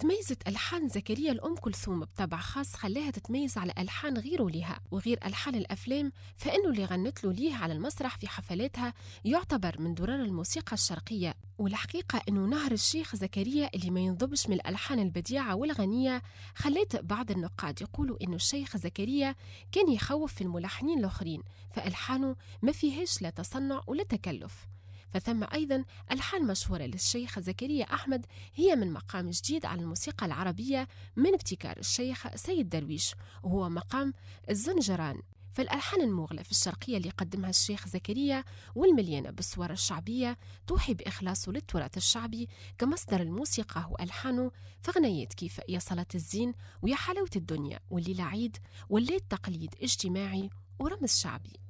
تميزت ألحان زكريا الأم كلثوم بطبع خاص خلاها تتميز على ألحان غيره لها وغير ألحان الأفلام فإنه اللي غنت له ليه على المسرح في حفلاتها يعتبر من درر الموسيقى الشرقية والحقيقة أنه نهر الشيخ زكريا اللي ما ينضبش من الألحان البديعة والغنية خلت بعض النقاد يقولوا أنه الشيخ زكريا كان يخوف في الملحنين الآخرين فألحانه ما فيهاش لا تصنع ولا تكلف فثم أيضا ألحان مشهورة للشيخ زكريا أحمد هي من مقام جديد على الموسيقى العربية من ابتكار الشيخ سيد درويش وهو مقام الزنجران فالألحان المغلى في الشرقية اللي قدمها الشيخ زكريا والمليانة بالصور الشعبية توحي بإخلاصه للتراث الشعبي كمصدر الموسيقى وألحانه فغنيات كيف يا صلاة الزين ويا حلاوة الدنيا والليلة عيد وليت تقليد اجتماعي ورمز شعبي